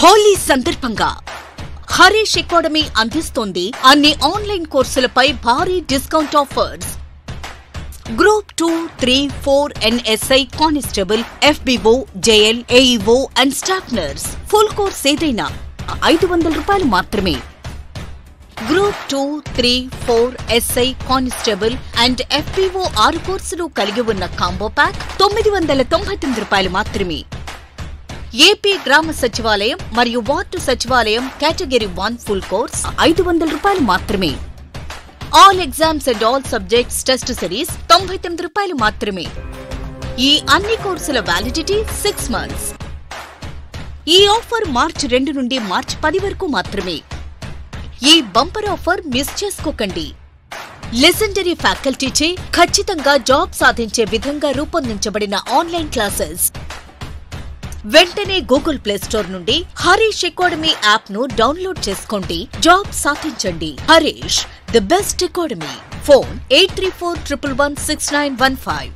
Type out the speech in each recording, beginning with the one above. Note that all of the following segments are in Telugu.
హోలీ సందర్భంగా హరీష్ అకాడమీ అందిస్తోంది అన్ని ఆన్లైన్ కోర్సులపై భారీ discount offers group two three four NSI constable FBO JL AEO and staff nurse full course ఏదైనా ఐదు వందల రూపాయలు మాత్రమే group two three four SI constable and FPO ఆరు కోర్సులు కలిగి ఉన్న కాంబో ప్యాక్ తొమ్మిది వందల తొంభై తొమ్మిది రూపాయలు మాత్రమే ఏపీ గ్రామ సచివాలయం మరియు వార్డు సచివాలయం కేటగిరీ వన్ ఫుల్ కోర్స్ ఐదు వందల రూపాయలు మాత్రమే all exams and all subjects test series తొంభై తొమ్మిది రూపాయలు మాత్రమే ఈ అన్ని కోర్సుల వ్యాలిడిటీ సిక్స్ మంత్స్ ఈ ఆఫర్ మార్చి రెండు నుండి మార్చి పది వరకు మాత్రమే ఈ బంపర్ ఆఫర్ మిస్ చేసుకోకండి లెజెండరీ ఫ్యాకల్టీచే ఖచ్చితంగా జాబ్ సాధించే విధంగా రూపొందించబడిన ఆన్లైన్ క్లాసెస్ వెంటనే గూగుల్ ప్లే స్టోర్ నుండి హరీష్ అకాడమీ యాప్ ను డౌన్లోడ్ చేసుకోండి జాబ్ సాధించండి Harish the best academy phone eight three four triple one six nine one five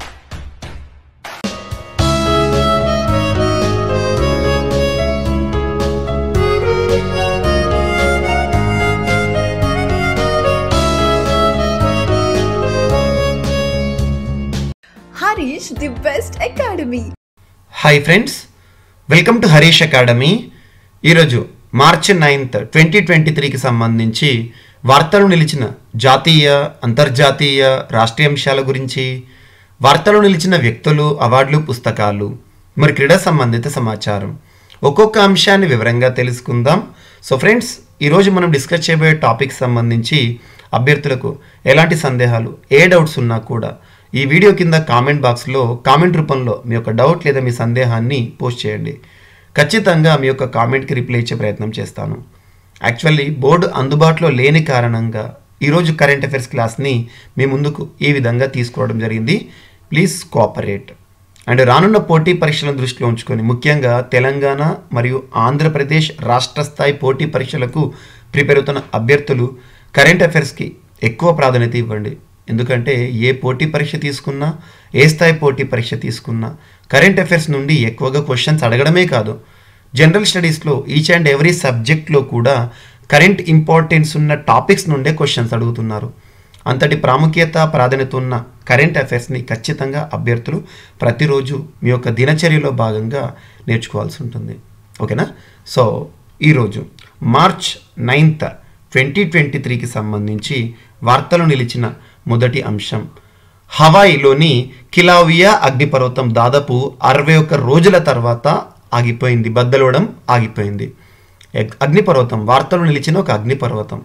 Harish, the best academy. Hi friends welcome to Harish academy ఈరోజు మార్చి నైన్త్ ట్వంటీ ట్వంటీ త్రీకి సంబంధించి వార్తలు నిలిచిన జాతీయ అంతర్జాతీయ రాష్ట్రీయ అంశాల గురించి వార్తలు నిలిచిన వ్యక్తులు అవార్డులు పుస్తకాలు మరి క్రీడా సంబంధిత సమాచారం ఒక్కొక్క అంశాన్ని వివరంగా తెలుసుకుందాం సో ఫ్రెండ్స్ ఈరోజు మనం డిస్కస్ చేయబోయే టాపిక్ సంబంధించి అభ్యర్థులకు ఎలాంటి సందేహాలు ఏ డౌట్స్ ఉన్నా కూడా ఈ వీడియో కింద కామెంట్ బాక్స్లో కామెంట్ రూపంలో మీ యొక్క డౌట్ లేదా మీ సందేహాన్ని పోస్ట్ చేయండి ఖచ్చితంగా మీ యొక్క కామెంట్కి రిప్లై ఇచ్చే ప్రయత్నం చేస్తాను యాక్చువల్లీ బోర్డు అందుబాటులో లేని కారణంగా ఈరోజు కరెంట్ అఫైర్స్ క్లాస్ని మీ ముందుకు ఈ విధంగా తీసుకోవడం జరిగింది ప్లీజ్ కోఆపరేట్ అండ్ రానున్న పోటీ పరీక్షలను దృష్టిలో ఉంచుకొని ముఖ్యంగా తెలంగాణ మరియు ఆంధ్రప్రదేశ్ రాష్ట్ర స్థాయి పోటీ పరీక్షలకు ప్రిపేర్ అవుతున్న అభ్యర్థులు కరెంట్ అఫైర్స్కి ఎక్కువ ప్రాధాన్యత ఇవ్వండి ఎందుకంటే ఏ పోటీ పరీక్ష తీసుకున్నా ఏ స్థాయి పోటీ పరీక్ష తీసుకున్నా కరెంట్ అఫైర్స్ నుండి ఎక్కువగా క్వశ్చన్స్ అడగడమే కాదు జనరల్ స్టడీస్లో ఈచ్ అండ్ ఎవ్రీ సబ్జెక్ట్లో కూడా కరెంట్ ఇంపార్టెన్స్ ఉన్న టాపిక్స్ నుండే క్వశ్చన్స్ అడుగుతున్నారు అంతటి ప్రాముఖ్యత ప్రాధాన్యత ఉన్న కరెంట్ అఫైర్స్ని ఖచ్చితంగా అభ్యర్థులు ప్రతిరోజు మీ యొక్క దినచర్యలో భాగంగా నేర్చుకోవాల్సి ఉంటుంది ఓకేనా సో ఈరోజు మార్చ్ నైన్త్ ట్వంటీ ట్వంటీ త్రీకి సంబంధించి వార్తలు నిలిచిన మొదటి అంశం హవాయిలోని కిలావియా అగ్నిపర్వతం దాదాపు అరవై ఒక్క రోజుల తర్వాత ఆగిపోయింది బద్దలవడం ఆగిపోయింది ఎగ్- అగ్నిపర్వతం వార్తలు నిలిచిన ఒక అగ్నిపర్వతం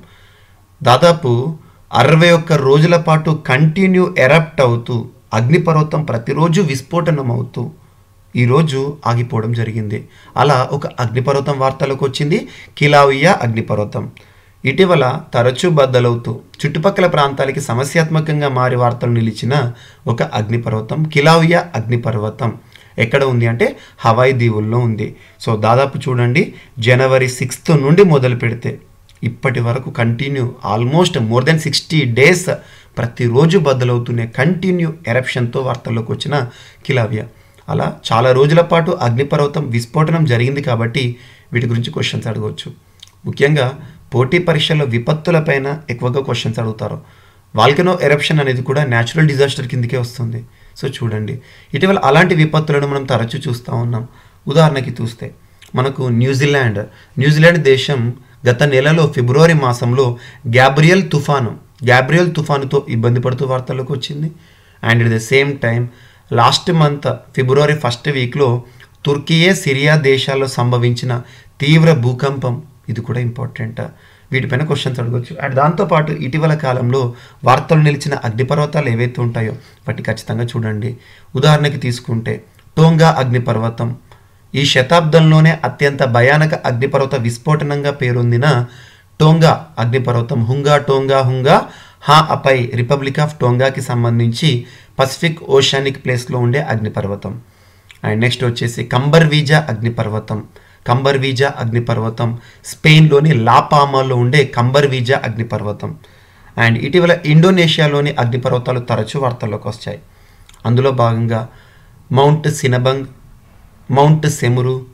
దాదాపు అరవై ఒక్క రోజుల పాటు కంటిన్యూ ఎరప్ట్ అవుతూ అగ్నిపర్వతం ప్రతిరోజు విస్ఫోటనం అవుతూ ఈరోజు ఆగిపోవడం జరిగింది అలా ఒక అగ్నిపర్వతం వార్తలకు వచ్చింది కిలావియా అగ్నిపర్వతం ఇటీవల తరచూ బద్దలవుతూ చుట్టుపక్కల ప్రాంతాలకి సమస్యాత్మకంగా మారి వార్తలు నిలిచిన ఒక అగ్నిపర్వతం కిలావియా అగ్నిపర్వతం ఎక్కడ ఉంది అంటే హవాయి దీవుల్లో ఉంది సో దాదాపు చూడండి జనవరి సిక్స్త్ నుండి మొదలు పెడితే ఇప్పటి వరకు continue almost more than sixty days ప్రతిరోజు బద్దలవుతూనే కంటిన్యూ ఎరప్షన్తో వార్తల్లోకి వచ్చిన కిలావియా అలా చాలా రోజుల పాటు అగ్నిపర్వతం విస్ఫోటనం జరిగింది కాబట్టి వీటి గురించి క్వశ్చన్స్ అడగవచ్చు ముఖ్యంగా పోటీ పరీక్షల్లో విపత్తులపైన ఎక్కువగా క్వశ్చన్స్ అడుగుతారు వాల్కనో ఎరప్షన్ అనేది కూడా న్యాచురల్ డిజాస్టర్ కిందకే వస్తుంది సో చూడండి ఇటీవల అలాంటి విపత్తులను మనం తరచూ చూస్తూ ఉన్నాం ఉదాహరణకి చూస్తే మనకు న్యూజిలాండ్ న్యూజిలాండ్ దేశం గత నెలలో ఫిబ్రవరి మాసంలో గ్యాబ్రియల్ తుఫాను గ్యాబ్రియల్ తుఫానుతో ఇబ్బంది పడుతూ వార్తల్లోకి వచ్చింది and at the same time last month February first వీక్లో తుర్కియే సిరియా దేశాల్లో సంభవించిన తీవ్ర భూకంపం ఇది కూడా ఇంపార్టెంట్ వీటిపైన క్వశ్చన్స్ అడగవచ్చు అండ్ దాంతోపాటు ఇటీవల కాలంలో వార్తలు నిలిచిన అగ్నిపర్వతాలు ఏవైతే ఉంటాయో వాటి ఖచ్చితంగా చూడండి ఉదాహరణకి తీసుకుంటే టోంగా అగ్నిపర్వతం ఈ శతాబ్దంలోనే అత్యంత భయానక అగ్నిపర్వత విస్ఫోటనంగా పేరొందిన టోంగా అగ్నిపర్వతం హుంగా టోంగా హుంగా హా అపై రిపబ్లిక్ ఆఫ్ టోంగాకి సంబంధించి పసిఫిక్ ఓషానిక్ ప్లేస్లో ఉండే అగ్నిపర్వతం అండ్ నెక్స్ట్ వచ్చేసి కంబర్వీజా అగ్నిపర్వతం కంబర్వీజా అగ్నిపర్వతం స్పెయిన్లోని లాపామాలో ఉండే కంబర్వీజా అగ్నిపర్వతం అండ్ ఇటీవల ఇండోనేషియాలోని అగ్నిపర్వతాలు తరచూ వార్తల్లోకి వచ్చాయి అందులో భాగంగా mount Sinabung mount Semeru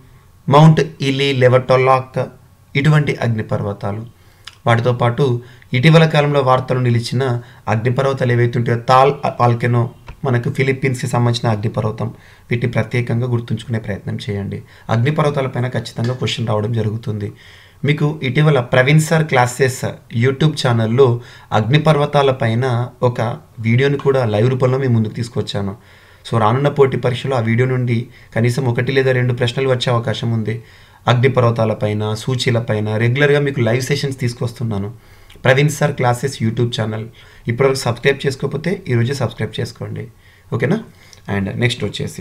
mount Ili Lewotolok ఇటువంటి అగ్నిపర్వతాలు వాటితో పాటు ఇటీవల కాలంలో వార్తలు నిలిచిన అగ్నిపర్వతాలు ఏవైతే ఉంటాయో తాల్ వాల్కెనో మనకు ఫిలిప్పీన్స్కి సంబంధించిన అగ్నిపర్వతం వీటిని ప్రత్యేకంగా గుర్తుంచుకునే ప్రయత్నం చేయండి అగ్నిపర్వతాలపైన ఖచ్చితంగా క్వశ్చన్ రావడం జరుగుతుంది మీకు ఇటీవల ప్రవీణ్ సార్ క్లాసెస్ యూట్యూబ్ ఛానల్లో అగ్నిపర్వతాల పైన ఒక వీడియోని కూడా లైవ్ రూపంలో మీ ముందుకు తీసుకొచ్చాను సో రానున్న పోటీ పరీక్షలో ఆ వీడియో నుండి కనీసం ఒకటి లేదా రెండు ప్రశ్నలు వచ్చే అవకాశం ఉంది అగ్నిపర్వతాలపైన సూచీలపైన రెగ్యులర్గా మీకు లైవ్ సెషన్స్ తీసుకొస్తున్నాను Praveen sir classes YouTube channel ఇప్పటివరకు సబ్స్క్రైబ్ చేసుకోకపోతే ఈరోజు సబ్స్క్రైబ్ చేసుకోండి ఓకేనా అండ్ నెక్స్ట్ వచ్చేసి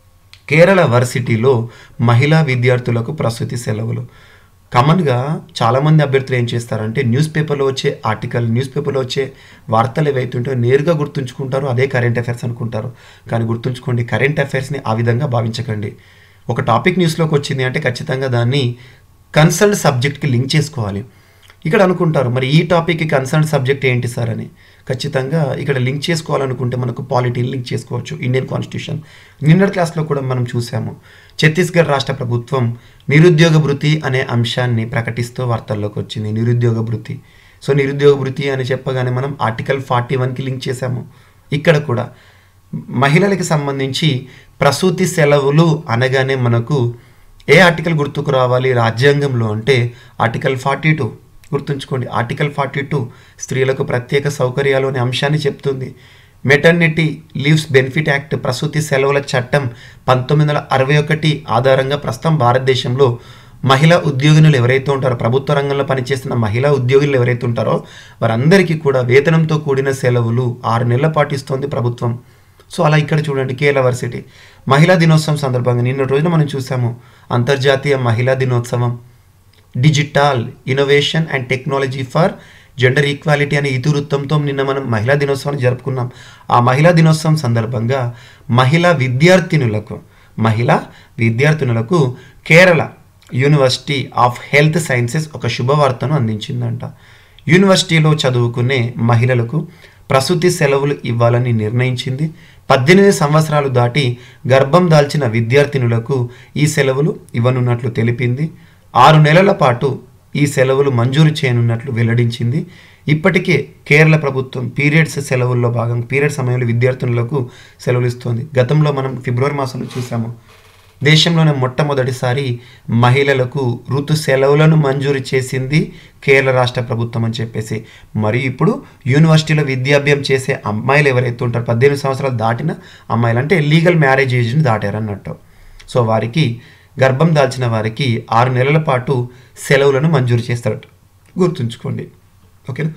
కేరళ వర్సిటీలో మహిళా విద్యార్థులకు ప్రసూతి సెలవులు కామన్గా చాలామంది అభ్యర్థులు ఏం చేస్తారంటే న్యూస్ పేపర్లో వచ్చే ఆర్టికల్ న్యూస్ పేపర్లో వచ్చే వార్తలు ఏవైతుంటే నేరుగా గుర్తుంచుకుంటారు అదే కరెంట్ అఫైర్స్ అనుకుంటారు కానీ గుర్తుంచుకోండి కరెంట్ అఫైర్స్ని ఆ విధంగా భావించకండి ఒక టాపిక్ న్యూస్లోకి వచ్చింది అంటే ఖచ్చితంగా దాన్ని కన్సర్న్ సబ్జెక్ట్కి లింక్ చేసుకోవాలి ఇక్కడ అనుకుంటారు మరి ఈ టాపిక్కి కన్సర్న్ సబ్జెక్ట్ ఏంటి సార్ అని ఖచ్చితంగా ఇక్కడ లింక్ చేసుకోవాలనుకుంటే మనకు పాలిటీని లింక్ చేసుకోవచ్చు ఇండియన్ కాన్స్టిట్యూషన్ నిన్నటి క్లాస్లో కూడా మనం చూసాము ఛత్తీస్గఢ్ రాష్ట్ర ప్రభుత్వం నిరుద్యోగ భృతి అనే అంశాన్ని ప్రకటిస్తూ వార్తల్లోకి వచ్చింది నిరుద్యోగ భృతి సో నిరుద్యోగ భృతి అని చెప్పగానే మనం ఆర్టికల్ ఫార్టీ వన్కి లింక్ చేశాము ఇక్కడ కూడా మహిళలకి సంబంధించి ప్రసూతి సెలవులు అనగానే మనకు ఏ ఆర్టికల్ గుర్తుకు రావాలి రాజ్యాంగంలో అంటే ఆర్టికల్ ఫార్టీ టూ గుర్తుంచుకోండి ఆర్టికల్ ఫార్టీ టూ స్త్రీలకు ప్రత్యేక సౌకర్యాలు అనే అంశాన్ని చెప్తుంది మెటర్నిటీ లీవ్స్ బెనిఫిట్ యాక్ట్ ప్రసూతి సెలవుల చట్టం పంతొమ్మిది వందల అరవై ఒకటి ఆధారంగా ప్రస్తుతం భారతదేశంలో మహిళా ఉద్యోగినులు ఎవరైతే ఉంటారో ప్రభుత్వ రంగంలో పనిచేస్తున్న మహిళా ఉద్యోగులు ఎవరైతే ఉంటారో వారందరికీ కూడా వేతనంతో కూడిన సెలవులు ఆరు నెలల పాటిస్తోంది ప్రభుత్వం సో అలా ఇక్కడ చూడండి కేరళ వర్సిటీ మహిళా దినోత్సవం సందర్భంగా నిన్న రోజున మనం చూసాము అంతర్జాతీయ మహిళా దినోత్సవం digital innovation and technology for gender equality అనే ఇతివృత్తంతో నిన్న మనం మహిళా దినోత్సవాన్ని జరుపుకున్నాం ఆ మహిళా దినోత్సవం సందర్భంగా మహిళా విద్యార్థినులకు మహిళా విద్యార్థినులకు Kerala university of health sciences ఒక శుభవార్తను అందించిందంట యూనివర్సిటీలో చదువుకునే మహిళలకు ప్రసూతి సెలవులు ఇవ్వాలని నిర్ణయించింది పద్దెనిమిది సంవత్సరాలు దాటి గర్భం దాల్చిన విద్యార్థినులకు ఈ సెలవులు ఇవ్వనున్నట్లు తెలిపింది ఆరు నెలల పాటు ఈ సెలవులు మంజూరు చేయనున్నట్లు వెల్లడించింది ఇప్పటికే కేరళ ప్రభుత్వం పీరియడ్స్ సెలవుల్లో భాగం పీరియడ్ సమయంలో విద్యార్థినులకు సెలవులు ఇస్తోంది గతంలో మనం ఫిబ్రవరి మాసంలో చూసాము దేశంలోనే మొట్టమొదటిసారి మహిళలకు ఋతు సెలవులను మంజూరు చేసింది కేరళ రాష్ట్ర ప్రభుత్వం అని చెప్పేసి మరియు ఇప్పుడు యూనివర్సిటీలో విద్యాభ్యాసం చేసే అమ్మాయిలు ఎవరైతే ఉంటారో పద్దెనిమిది సంవత్సరాలు దాటిన అమ్మాయిలు అంటే లీగల్ మ్యారేజ్ ఏజ్ని దాటారన్నట్టు సో వారికి గర్భం దాల్చిన వారికి ఆరు నెలల పాటు సెలవులను మంజూరు చేస్తారట గుర్తుంచుకోండి ఓకేనా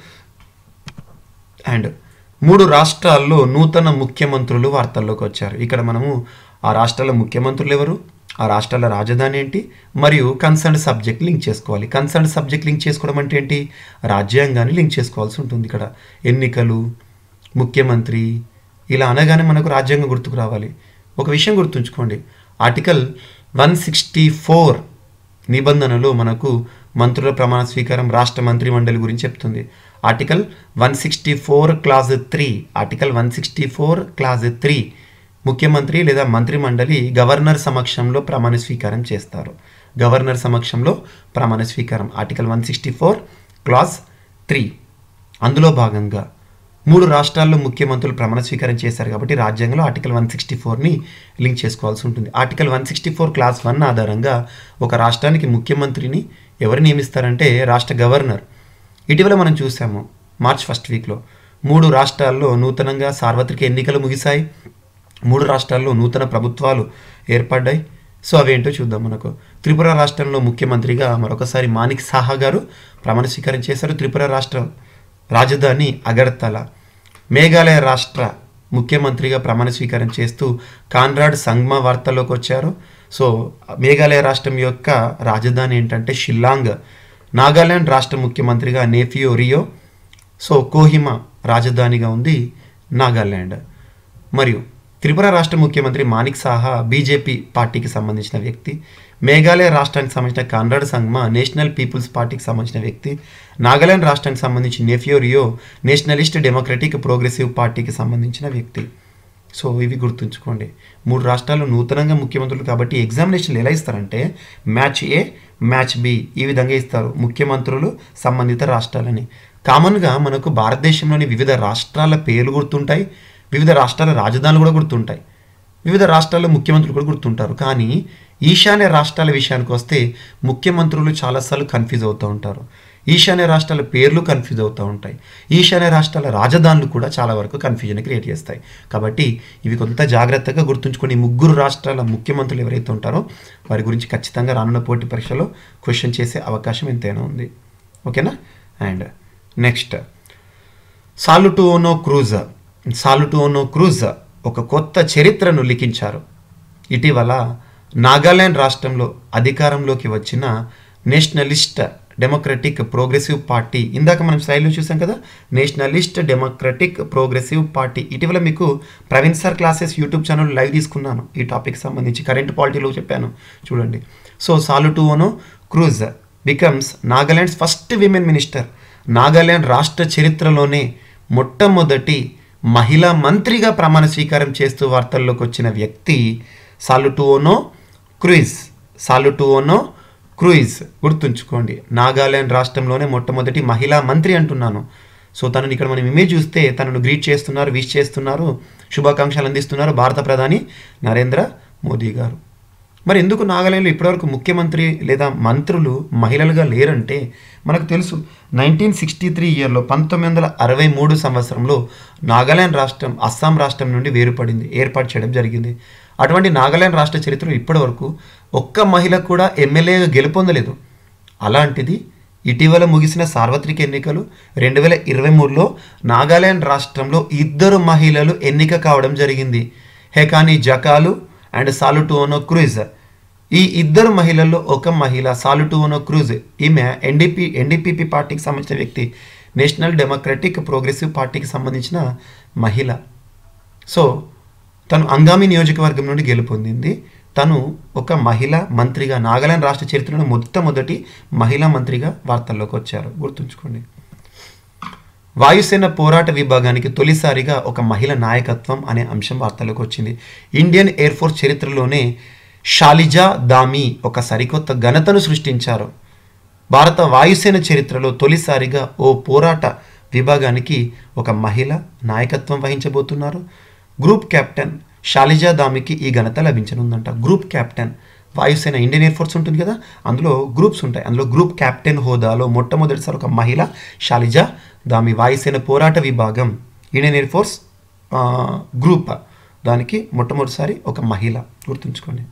అండ్ మూడు రాష్ట్రాల్లో నూతన ముఖ్యమంత్రులు వార్తల్లోకి వచ్చారు ఇక్కడ మనము ఆ రాష్ట్రాల ముఖ్యమంత్రులు ఎవరు ఆ రాష్ట్రాల రాజధాని ఏంటి మరియు కన్సర్న్ సబ్జెక్ట్ లింక్ చేసుకోవాలి కన్సర్న్ సబ్జెక్ట్ లింక్ చేసుకోవడం అంటే ఏంటి రాజ్యాంగాన్ని లింక్ చేసుకోవాల్సి ఉంటుంది ఇక్కడ ఎన్నికలు ముఖ్యమంత్రి ఇలా అనగానే మనకు రాజ్యాంగం గుర్తుకు రావాలి ఒక విషయం గుర్తుంచుకోండి ఆర్టికల్ వన్ సిక్స్టీ ఫోర్ నిబంధనలు మనకు మంత్రుల ప్రమాణ స్వీకారం రాష్ట్ర మంత్రి మండలి గురించి చెప్తుంది article one sixty four clause three article one sixty four clause three ముఖ్యమంత్రి లేదా మంత్రి మండలి గవర్నర్ సమక్షంలో ప్రమాణ స్వీకారం చేస్తారు గవర్నర్ సమక్షంలో ప్రమాణ స్వీకారం article one sixty four clause three అందులో భాగంగా మూడు రాష్ట్రాల్లో ముఖ్యమంత్రులు ప్రమాణ స్వీకారం చేశారు కాబట్టి రాజ్యాంగంలో ఆర్టికల్ వన్ సిక్స్టీ ఫోర్ని లింక్ చేసుకోవాల్సి ఉంటుంది article one sixty four clause one ఆధారంగా ఒక రాష్ట్రానికి ముఖ్యమంత్రిని ఎవరు నియమిస్తారంటే రాష్ట్ర గవర్నర్ ఇటీవల మనం చూసాము మార్చ్ ఫస్ట్ వీక్లో మూడు రాష్ట్రాల్లో నూతనంగా సార్వత్రిక ఎన్నికలు ముగిశాయి మూడు రాష్ట్రాల్లో నూతన ప్రభుత్వాలు ఏర్పడ్డాయి సో అవేంటో చూద్దాం మనకు త్రిపుర రాష్ట్రంలో ముఖ్యమంత్రిగా మరొకసారి మాణిక్ సాహా గారు ప్రమాణ స్వీకారం చేశారు త్రిపుర రాష్ట్ర రాజధాని అగర్తల మేఘాలయ రాష్ట్ర ముఖ్యమంత్రిగా ప్రమాణ స్వీకారం చేస్తూ కాన్రాడ్ సంగ్మా వార్తల్లోకి వచ్చారు సో మేఘాలయ రాష్ట్రం యొక్క రాజధాని ఏంటంటే షిల్లాంగ్ నాగాలాండ్ రాష్ట్ర ముఖ్యమంత్రిగా నేఫియో రియో సో కోహిమా రాజధానిగా ఉంది నాగాల్యాండ్ మరియు త్రిపుర రాష్ట్ర ముఖ్యమంత్రి మాణిక్ సాహా బీజేపీ పార్టీకి సంబంధించిన వ్యక్తి మేఘాలయ రాష్ట్రానికి సంబంధించిన కాన్రాడ్ సంగ్మా నేషనల్ పీపుల్స్ పార్టీకి సంబంధించిన వ్యక్తి నాగాలాండ్ రాష్ట్రానికి సంబంధించి Neiphiu Rio nationalist democratic progressive పార్టీకి సంబంధించిన వ్యక్తి సో ఇవి గుర్తుంచుకోండి మూడు రాష్ట్రాలు నూతనంగా ముఖ్యమంత్రులు కాబట్టి ఎగ్జామినేషన్లు ఎలా ఇస్తారంటే మ్యాచ్ ఏ మ్యాచ్ బి ఈ విధంగా ఇస్తారు ముఖ్యమంత్రులు సంబంధిత రాష్ట్రాలని కామన్గా మనకు భారతదేశంలోని వివిధ రాష్ట్రాల పేర్లు గుర్తుంటాయి వివిధ రాష్ట్రాల రాజధానులు కూడా గుర్తుంటాయి వివిధ రాష్ట్రాల్లో ముఖ్యమంత్రులు కూడా గుర్తుంటారు కానీ ఈశాన్య రాష్ట్రాల విషయానికి వస్తే ముఖ్యమంత్రులు చాలాసార్లు కన్ఫ్యూజ్ అవుతూ ఉంటారు ఈశాన్య రాష్ట్రాల పేర్లు కన్ఫ్యూజ్ అవుతూ ఉంటాయి ఈశాన్య రాష్ట్రాల రాజధానులు కూడా చాలా వరకు కన్ఫ్యూజన్ క్రియేట్ చేస్తాయి కాబట్టి ఇవి కొంత జాగ్రత్తగా గుర్తుంచుకొని ఈ ముగ్గురు రాష్ట్రాల ముఖ్యమంత్రులు ఎవరైతే ఉంటారో వారి గురించి ఖచ్చితంగా రానున్న పోటీ పరీక్షలో క్వశ్చన్ చేసే అవకాశం ఎంతైనా ఉంది ఓకేనా అండ్ నెక్స్ట్ సాలుటోనో క్రూజ్ సాలుటోనో క్రూజ్ ఒక కొత్త చరిత్రను లిఖించారు ఇటీవల నాగాలాండ్ రాష్ట్రంలో అధికారంలోకి వచ్చిన నేషనలిస్ట్ డెమోక్రటిక్ ప్రోగ్రెసివ్ పార్టీ ఇందాక మనం స్లైడ్లో చూసాం కదా నేషనలిస్ట్ డెమోక్రటిక్ ప్రోగ్రెసివ్ పార్టీ ఇటీవల మీకు Praveen sir classes YouTube channel live తీసుకున్నాను ఈ టాపిక్ సంబంధించి కరెంట్ పాలిటీలో చెప్పాను చూడండి so Salhoutuonuo Kruse becomes Nagaland's first women minister Nagaland రాష్ట్ర చరిత్రలోనే మొట్టమొదటి మహిళా మంత్రిగా ప్రమాణ స్వీకారం చేస్తూ వార్తల్లోకి వచ్చిన వ్యక్తి సాలుటుఓనో క్రూయిజ్ సాలుటుఓనో క్రూయిజ్ గుర్తుంచుకోండి నాగాలాండ్ రాష్ట్రంలోనే మొట్టమొదటి మహిళా మంత్రి అంటున్నాను సో తనని ఇక్కడ మనం ఇమేజ్ చూస్తే తనను గ్రీట్ చేస్తున్నారు విష్ చేస్తున్నారు శుభాకాంక్షలు అందిస్తున్నారు భారత ప్రధాని నరేంద్ర మోదీ గారు మరి ఎందుకు నాగాలాండ్లో ఇప్పటివరకు ముఖ్యమంత్రి లేదా మంత్రులు మహిళలుగా లేరంటే మనకు తెలుసు నైన్టీన్ సిక్స్టీ త్రీ ఇయర్లో పంతొమ్మిది వందల అరవై మూడు సంవత్సరంలో నాగాలాండ్ రాష్ట్రం అస్సాం రాష్ట్రం నుండి వేరుపడింది ఏర్పాటు చేయడం జరిగింది అటువంటి నాగాలాండ్ రాష్ట్ర చరిత్రలో ఇప్పటివరకు ఒక్క మహిళ కూడా ఎమ్మెల్యేగా గెలుపొందలేదు అలాంటిది ఇటీవల ముగిసిన సార్వత్రిక ఎన్నికలు రెండు వేల ఇరవై మూడులో నాగాలాండ్ రాష్ట్రంలో ఇద్దరు మహిళలు ఎన్నిక కావడం జరిగింది హెకానీ జకాలు అండ్ సాలుటోనో క్రూజ్ ఈ ఇద్దరు మహిళల్లో ఒక మహిళ సాలుటోనో క్రూజ్ ఈమె ఎన్డీపీ ఎన్డీపీపీ పార్టీకి సంబంధించిన వ్యక్తి నేషనల్ డెమోక్రటిక్ ప్రోగ్రెసివ్ పార్టీకి సంబంధించిన మహిళ సో తను అంగామి నియోజకవర్గం నుండి గెలుపొందింది తను ఒక మహిళా మంత్రిగా నాగాలాండ్ రాష్ట్ర చరిత్రలో మొట్టమొదటి మహిళా మంత్రిగా వార్తల్లోకి వచ్చారు గుర్తుంచుకోండి వాయుసేన పోరాట విభాగానికి తొలిసారిగా ఒక మహిళ నాయకత్వం అనే అంశం వార్తలోకి వచ్చింది ఇండియన్ ఎయిర్ ఫోర్స్ చరిత్రలోనే షాలిజా దామి ఒక సరికొత్త ఘనతను సృష్టించారు భారత వాయుసేన చరిత్రలో తొలిసారిగా ఓ పోరాట విభాగానికి ఒక మహిళ నాయకత్వం వహించబోతున్నారు గ్రూప్ కెప్టెన్ షాలిజా దామికి ఈ ఘనత లభించనుందంట గ్రూప్ కెప్టెన్ వాయుసేన ఇండియన్ ఎయిర్ ఫోర్స్ ఉంటుంది కదా అందులో గ్రూప్స్ ఉంటాయి అందులో గ్రూప్ కెప్టెన్ హోదాలో మొట్టమొదటిసారి ఒక మహిళ షాలిజా దామి వాయుసేన పోరాట విభాగం ఇండియన్ ఎయిర్ ఫోర్స్ ఆ, గ్రూప్ దానికి మొట్టమొదటిసారి ఒక మహిళ గుర్తుంచుకోండి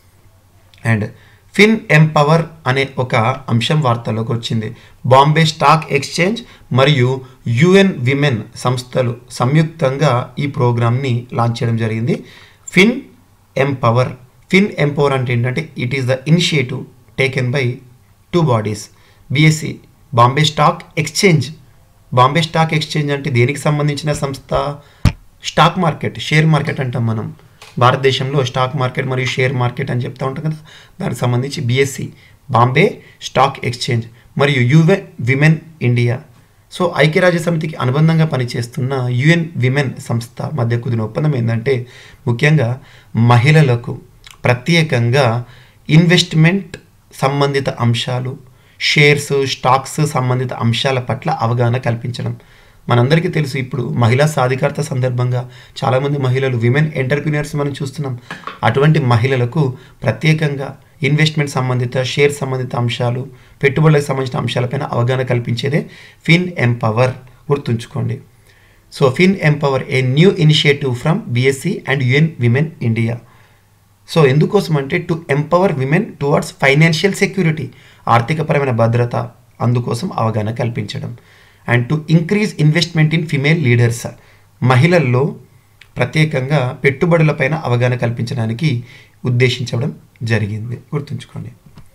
అండ్ ఫిన్ ఎంపవర్ అనే ఒక అంశం వార్తల్లోకి వచ్చింది బాంబే స్టాక్ ఎక్స్చేంజ్ మరియు యుఎన్ విమెన్ సంస్థలు సంయుక్తంగా ఈ ప్రోగ్రామ్ని లాంచ్ చేయడం జరిగింది ఫిన్ ఎంపవర్ ఫిన్ ఎంపవర్ అంటే ఏంటంటే it is the initiative taken by two bodies BSE Bombay stock exchange Bombay stock exchange అంటే దేనికి సంబంధించిన సంస్థ స్టాక్ మార్కెట్ షేర్ మార్కెట్ అంటాం మనం భారతదేశంలో స్టాక్ మార్కెట్ మరియు షేర్ మార్కెట్ అని చెప్తా ఉంటాం కదా దానికి సంబంధించి బిఎస్సి బాంబే స్టాక్ ఎక్స్చేంజ్ మరియు యుఎన్ విమెన్ ఇండియా సో ఐక్యరాజ్య సమితికి అనుబంధంగా పనిచేస్తున్న యుఎన్ విమెన్ సంస్థ మధ్య కుదిరిన ఒప్పందం ఏంటంటే ముఖ్యంగా మహిళలకు ప్రత్యేకంగా ఇన్వెస్ట్మెంట్ సంబంధిత అంశాలు షేర్స్ స్టాక్స్ సంబంధిత అంశాల పట్ల అవగాహన కల్పించడం మనందరికీ తెలుసు ఇప్పుడు మహిళా సాధికారత సందర్భంగా చాలామంది మహిళలు విమెన్ ఎంటర్ప్రినర్స్ మనం చూస్తున్నాం అటువంటి మహిళలకు ప్రత్యేకంగా ఇన్వెస్ట్మెంట్ సంబంధిత షేర్ సంబంధిత అంశాలు పెట్టుబడులకు సంబంధించిన అంశాలపైన అవగాహన కల్పించేదే ఫిన్ ఎంపవర్ గుర్తుంచుకోండి so fin empower a new initiative from BSE and UN women India so ఎందుకోసం అంటే to empower women towards financial security ఆర్థికపరమైన భద్రత అందుకోసం అవగాహన కల్పించడం and to increase investment in female leaders మహిళల్లో ప్రత్యేకంగా పెట్టుబడులపైన అవగాహన కల్పించడానికి ఉద్దేశించడం జరిగింది గుర్తుంచుకోండి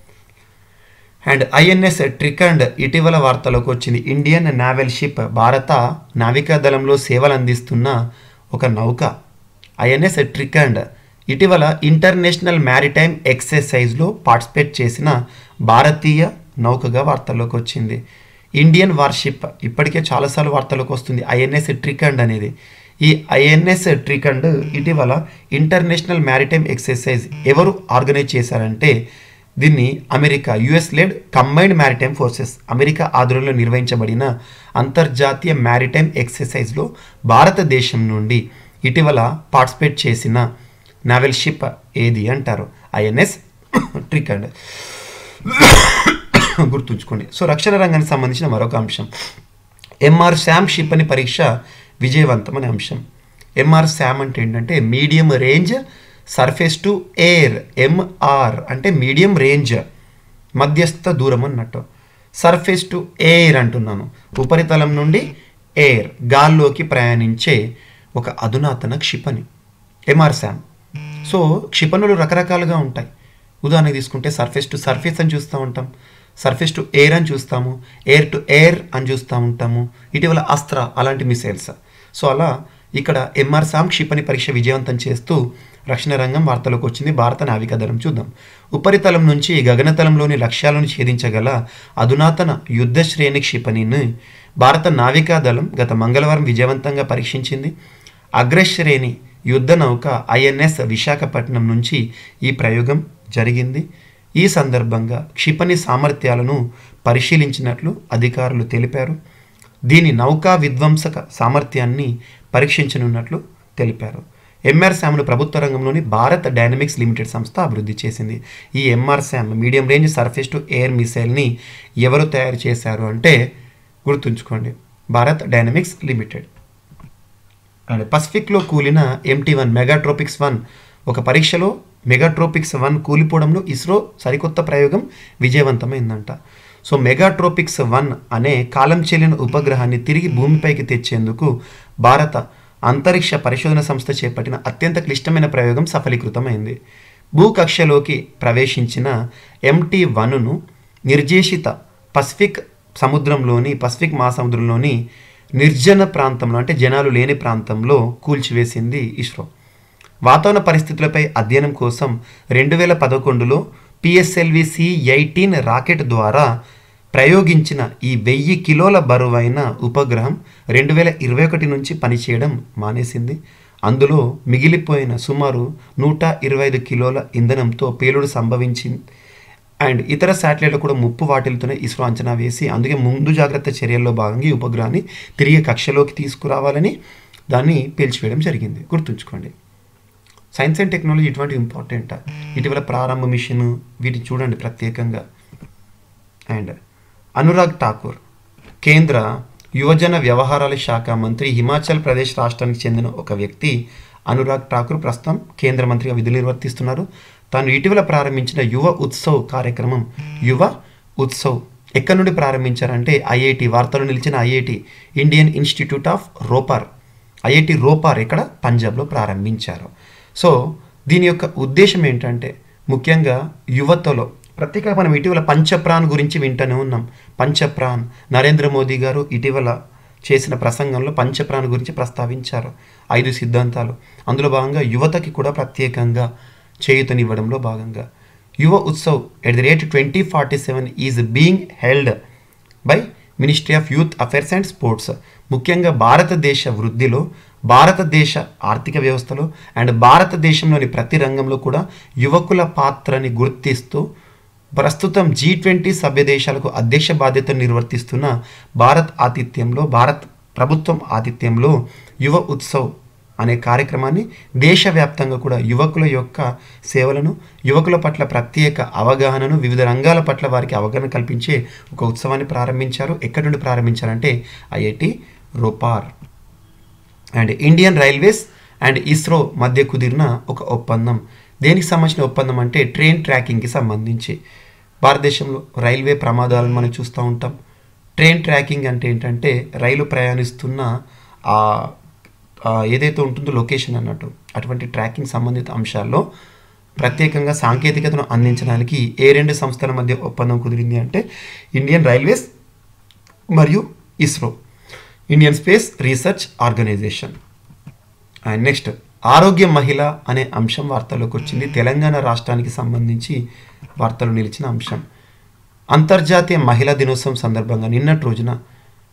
అండ్ ఐఎన్ఎస్ ట్రికండ్ ఇటీవల వార్తలోకి వచ్చింది ఇండియన్ నావెల్ షిప్ భారత నావికా దళంలో సేవలు అందిస్తున్న ఒక నౌక ఐఎన్ఎస్ ట్రికండ్ ఇటీవల ఇంటర్నేషనల్ మ్యారిటైమ్ ఎక్సర్సైజ్లో పార్టిసిపేట్ చేసిన భారతీయ నౌకగా వార్తల్లోకి వచ్చింది ఇండియన్ వార్షిప్ ఇప్పటికే చాలాసార్లు వార్తల్లోకి వస్తుంది ఐఎన్ఎస్ ట్రికండ్ అనేది ఈ ఐఎన్ఎస్ ట్రికండ్ ఇటీవల ఇంటర్నేషనల్ మ్యారిటైమ్ ఎక్సర్సైజ్ ఎవరు ఆర్గనైజ్ చేశారంటే దీన్ని America US led combined maritime forces America ఆధ్వర్యంలో నిర్వహించబడిన అంతర్జాతీయ మ్యారిటైమ్ ఎక్సర్సైజ్లో భారతదేశం నుండి ఇటీవల పార్టిసిపేట్ చేసిన నావెల్ షిప్ ఏది అంటారు ఐఎన్ఎస్ ట్రికండ్ గుర్తుంచుకోండి సో రక్షణ రంగానికి సంబంధించిన మరొక అంశం ఎంఆర్ శామ్ క్షిపణి పరీక్ష విజయవంతం అనే అంశం ఎంఆర్ శామ్ అంటే ఏంటంటే medium range surface to air MR అంటే మీడియం రేంజ్ మధ్యస్థ దూరం అన్నట్టు సర్ఫేస్ టు ఎయిర్ అంటున్నాను ఉపరితలం నుండి ఎయిర్ గాల్లోకి ప్రయాణించే ఒక అధునాతన క్షిపణి ఎంఆర్ శామ్ సో క్షిపణులు రకరకాలుగా ఉంటాయి ఉదాహరణకి తీసుకుంటే సర్ఫేస్ టు సర్ఫేస్ అని చూస్తూ ఉంటాం సర్ఫేస్ టు ఎయిర్ అని చూస్తాము ఎయిర్ టు ఎయిర్ అని చూస్తూ ఉంటాము ఇటీవల అస్త్ర అలాంటి మిసైల్స్ సో అలా ఇక్కడ ఎంఆర్ సామ్ క్షిపణి పరీక్ష విజయవంతం చేస్తూ రక్షణ రంగం వార్తలోకి వచ్చింది భారత నావికాదళం చూద్దాం ఉపరితలం నుంచి గగనతలంలోని లక్ష్యాలను ఛేదించగల అధునాతన యుద్ధ శ్రేణి క్షిపణిని భారత నావికాదళం గత మంగళవారం విజయవంతంగా పరీక్షించింది అగ్రశ్రేణి యుద్ధ నౌక ఐఎన్ఎస్ విశాఖపట్నం నుంచి ఈ ప్రయోగం జరిగింది ఈ సందర్భంగా క్షిపణి సామర్థ్యాలను పరిశీలించినట్లు అధికారులు తెలిపారు దీని నౌకా విధ్వంసక సామర్థ్యాన్ని పరీక్షించనున్నట్లు తెలిపారు ఎంఆర్ శామ్ను ప్రభుత్వ రంగంలోని భారత్ డైనమిక్స్ లిమిటెడ్ సంస్థ అభివృద్ధి చేసింది ఈ MR SAM medium range surface to air మిసైల్ని ఎవరు తయారు చేశారు అంటే గుర్తుంచుకోండి భారత్ డైనమిక్స్ లిమిటెడ్ అండ్ పసిఫిక్లో కూలిన ఎంటీ వన్ మెగాట్రోపిక్స్ వన్ ఒక పరీక్షలో మెగాట్రోపిక్స్ వన్ కూలిపోవడంలో ఇస్రో సరికొత్త ప్రయోగం విజయవంతమైందంట సో మెగాట్రోపిక్స్ వన్ అనే కాలం చెల్లిన ఉపగ్రహాన్ని తిరిగి భూమిపైకి తెచ్చేందుకు భారత అంతరిక్ష పరిశోధన సంస్థ చేపట్టిన అత్యంత క్లిష్టమైన ప్రయోగం సఫలీకృతమైంది భూకక్షలోకి ప్రవేశించిన ఎంటీ వన్ను నిర్దేశిత పసిఫిక్ సముద్రంలోని పసిఫిక్ మహాసముద్రంలోని నిర్జన ప్రాంతంలో అంటే జనాలు లేని ప్రాంతంలో కూల్చివేసింది ఇస్రో వాతావరణ పరిస్థితులపై అధ్యయనం కోసం రెండు వేల పదకొండులో పిఎస్ఎల్వి సి ఎయిటీన్ రాకెట్ ద్వారా ప్రయోగించిన ఈ వెయ్యి కిలోల బరువైన ఉపగ్రహం రెండు వేల ఇరవై ఒకటి నుంచి పనిచేయడం మానేసింది అందులో మిగిలిపోయిన సుమారు నూట ఇరవై ఐదు కిలోల ఇంధనంతో పేలుడు సంభవించింది అండ్ ఇతర శాటిలైట్లు కూడా ముప్పు వాటిల్తోనే ఇస్రో అంచనా వేసి అందుకే ముందు జాగ్రత్త చర్యల్లో భాగంగా ఈ ఉపగ్రహాన్ని తిరిగి కక్షలోకి తీసుకురావాలని దాన్ని పేల్చివేయడం జరిగింది గుర్తుంచుకోండి సైన్స్ అండ్ టెక్నాలజీ ఇటువంటి ఇంపార్టెంట్ ఇటీవల ప్రారంభ మిషన్ వీటిని చూడండి ప్రత్యేకంగా అండ్ అనురాగ్ ఠాకూర్ కేంద్ర యువజన వ్యవహారాల శాఖ మంత్రి హిమాచల్ ప్రదేశ్ రాష్ట్రానికి చెందిన ఒక వ్యక్తి అనురాగ్ ఠాకూర్ ప్రస్తుతం కేంద్ర మంత్రిగా విధులు నిర్వర్తిస్తున్నారు తాను ఇటీవల ప్రారంభించిన యువ ఉత్సవ్ కార్యక్రమం యువ ఉత్సవ్ ఎక్కడి నుండి ప్రారంభించారంటే ఐఐటి వార్తలు నిలిచిన IIT Indian institute of Ropar IIT Ropar ఇక్కడ పంజాబ్లో ప్రారంభించారు సో దీని యొక్క ఉద్దేశం ఏంటంటే ముఖ్యంగా యువతలో ప్రత్యేకంగా మనం ఇటీవల పంచప్రాణ్ గురించి వింటూనే ఉన్నాం పంచప్రాణ్ నరేంద్ర మోదీ గారు ఇటీవల చేసిన ప్రసంగంలో పంచప్రాణ్ గురించి ప్రస్తావించారు ఐదు సిద్ధాంతాలు అందులో భాగంగా యువతకి కూడా ప్రత్యేకంగా చేయుతనివ్వడంలో భాగంగా Yuva Utsav at the rate twenty forty seven is being held by ministry of youth affairs and sports ముఖ్యంగా భారతదేశ వృద్ధిలో భారతదేశ ఆర్థిక వ్యవస్థలో అండ్ భారతదేశంలోని ప్రతి రంగంలో కూడా యువకుల పాత్రని గుర్తిస్తూ ప్రస్తుతం జీ ట్వంటీ సభ్య దేశాలకు అధ్యక్ష బాధ్యతను నిర్వర్తిస్తున్న భారత్ ఆతిథ్యంలో భారత్ ప్రభుత్వం ఆతిథ్యంలో యువ ఉత్సవ్ అనే కార్యక్రమాన్ని దేశవ్యాప్తంగా కూడా యువకుల యొక్క సేవలను యువకుల పట్ల ప్రత్యేక అవగాహనను వివిధ రంగాల పట్ల వారికి అవగాహన కల్పించే ఒక ఉత్సవాన్ని ప్రారంభించారు ఎక్కడి నుండి ప్రారంభించారంటే IIT Ropar and Indian railways and ISRO మధ్య కుదిరిన ఒక ఒప్పందం దేనికి సంబంధించిన ఒప్పందం అంటే ట్రైన్ ట్రాకింగ్కి సంబంధించి భారతదేశంలో రైల్వే ప్రమాదాలను మనం చూస్తూ ఉంటాం ట్రైన్ ట్రాకింగ్ అంటే ఏంటంటే రైలు ప్రయాణిస్తున్న ఆ ఆ ఏదైతే ఉంటుందో లొకేషన్ అన్నట్టు అటువంటి ట్రాకింగ్ సంబంధిత అంశాల్లో ప్రత్యేకంగా సాంకేతికతను అందించడానికి ఏ రెండు సంస్థల మధ్య ఒప్పందం కుదిరింది అంటే ఇండియన్ రైల్వేస్ మరియు ISRO Indian space research organisation and next Arogya Mahila అనే అంశం వార్తల్లోకి వచ్చింది తెలంగాణ రాష్ట్రానికి సంబంధించి వార్తలు నిలిచిన అంశం అంతర్జాతీయ మహిళా దినోత్సవం సందర్భంగా నిన్నటి రోజున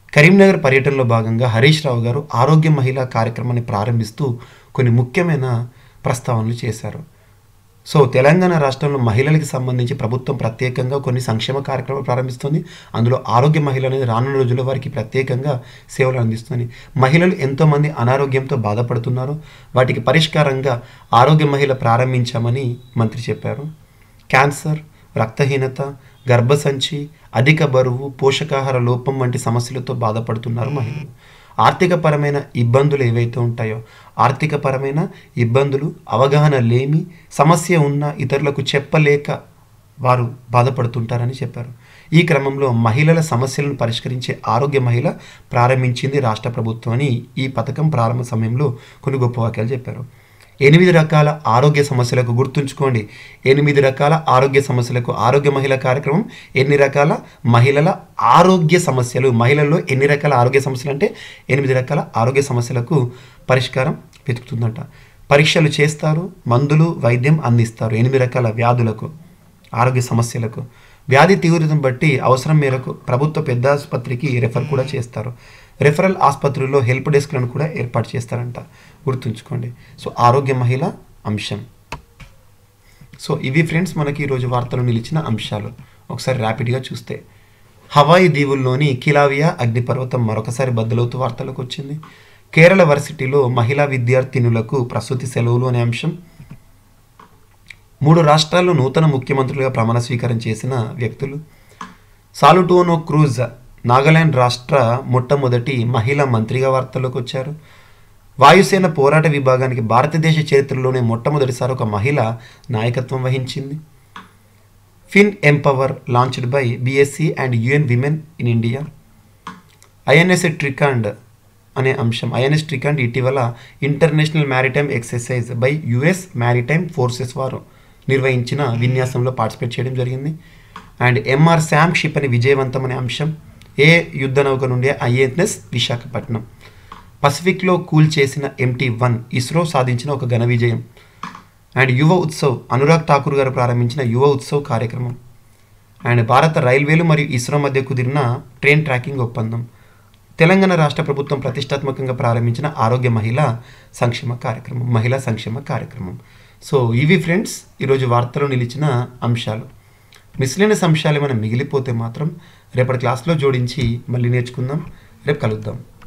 కరీంనగర్ పర్యటనలో భాగంగా హరీష్ రావు గారు ఆరోగ్య మహిళా కార్యక్రమాన్ని ప్రారంభిస్తూ కొన్ని ముఖ్యమైన ప్రస్తావనలు చేశారు సో తెలంగాణ రాష్ట్రంలో మహిళలకు సంబంధించి ప్రభుత్వం ప్రత్యేకంగా కొన్ని సంక్షేమ కార్యక్రమాలు ప్రారంభిస్తుంది అందులో ఆరోగ్య మహిళ అనేది రానున్న రోజుల్లో వారికి ప్రత్యేకంగా సేవలు అందిస్తుంది మహిళలు ఎంతోమంది అనారోగ్యంతో బాధపడుతున్నారు వాటికి పరిష్కారంగా ఆరోగ్య మహిళ ప్రారంభించామని మంత్రి చెప్పారు క్యాన్సర్ రక్తహీనత గర్భసంచి అధిక బరువు పోషకాహార లోపం వంటి సమస్యలతో బాధపడుతున్నారు మహిళలు ఆర్థికపరమైన ఇబ్బందులు ఏవైతే ఉంటాయో ఆర్థికపరమైన ఇబ్బందులు అవగాహన లేమి సమస్య ఉన్న ఇతరులకు చెప్పలేక వారు బాధపడుతుంటారని చెప్పారు ఈ క్రమంలో మహిళల సమస్యలను పరిష్కరించే ఆరోగ్య మహిళ ప్రారంభించింది రాష్ట్ర ప్రభుత్వం అని ఈ పథకం ప్రారంభ సమయంలో కొన్ని గొప్ప వాక్యాలు చెప్పారు ఎనిమిది రకాల ఆరోగ్య సమస్యలకు గుర్తుంచుకోండి ఎనిమిది రకాల ఆరోగ్య సమస్యలకు ఆరోగ్య మహిళ కార్యక్రమం ఎన్ని రకాల మహిళల ఆరోగ్య సమస్యలు మహిళల్లో ఎన్ని రకాల ఆరోగ్య సమస్యలు అంటే ఎనిమిది రకాల ఆరోగ్య సమస్యలకు పరిష్కారం వెతుకుతుందంట పరీక్షలు చేస్తారు మందులు వైద్యం అందిస్తారు ఎనిమిది రకాల వ్యాధులకు ఆరోగ్య సమస్యలకు వ్యాధి తీవ్రతను బట్టి అవసరం మేరకు ప్రభుత్వ పెద్ద ఆసుపత్రికి రెఫర్ కూడా చేస్తారు రెఫరల్ ఆసుపత్రుల్లో హెల్ప్ డెస్క్లను కూడా ఏర్పాటు చేస్తారంట గుర్తుంచుకోండి సో ఆరోగ్య మహిళ అంశం సో ఇవి ఫ్రెండ్స్ మనకి ఈరోజు వార్తలు నిలిచిన అంశాలు ఒకసారి ర్యాపిడ్గా చూస్తే హవాయి దీవుల్లోని కిలావియా అగ్నిపర్వతం మరొకసారి బద్దలవుతూ వార్తలకు వచ్చింది కేరళ వర్సిటీలో మహిళా విద్యార్థినులకు ప్రసూతి సెలవులు అనే అంశం మూడు రాష్ట్రాల్లో నూతన ముఖ్యమంత్రులుగా ప్రమాణ స్వీకారం చేసిన వ్యక్తులు సాలుటోనో క్రూజ్ నాగాలాండ్ రాష్ట్ర మొట్టమొదటి మహిళా మంత్రిగా వార్తల్లోకి వచ్చారు వాయుసేన పోరాట విభాగానికి భారతదేశ చరిత్రలోనే మొట్టమొదటిసారి ఒక మహిళ నాయకత్వం వహించింది fin empower launched by BSE and UN women in India INS Trikand అనే అంశం ఐఎన్ఎస్ ట్రికాండ్ ఇటీవల international maritime exercise by US maritime forces వారు నిర్వహించిన విన్యాసంలో పార్టిసిపేట్ చేయడం జరిగింది అండ్ ఎంఆర్ శామ్ క్షిపణి విజయవంతం అనే అంశం ఏ యుద్ధ నౌక నుండి ఐఎన్ఎస్ విశాఖపట్నం పసిఫిక్లో కూల్ చేసిన ఎంటీ వన్ ఇస్రో సాధించిన ఒక ఘన విజయం అండ్ యువ ఉత్సవ్ అనురాగ్ ఠాకూర్ గారు ప్రారంభించిన యువ ఉత్సవ్ కార్యక్రమం అండ్ భారత రైల్వేలు మరియు ఇస్రో మధ్య కుదిరిన ట్రైన్ ట్రాకింగ్ ఒప్పందం తెలంగాణ రాష్ట్ర ప్రభుత్వం ప్రతిష్టాత్మకంగా ప్రారంభించిన ఆరోగ్య మహిళా సంక్షేమ కార్యక్రమం మహిళా సంక్షేమ కార్యక్రమం సో ఇవి ఫ్రెండ్స్ ఈరోజు వార్తలో నిలిచిన అంశాలు మిస్లేనియస్ అంశాలు ఏమైనా మిగిలిపోతే మాత్రం రేపటి క్లాస్లో జోడించి మళ్ళీ నేర్చుకుందాం రేపు కలుద్దాం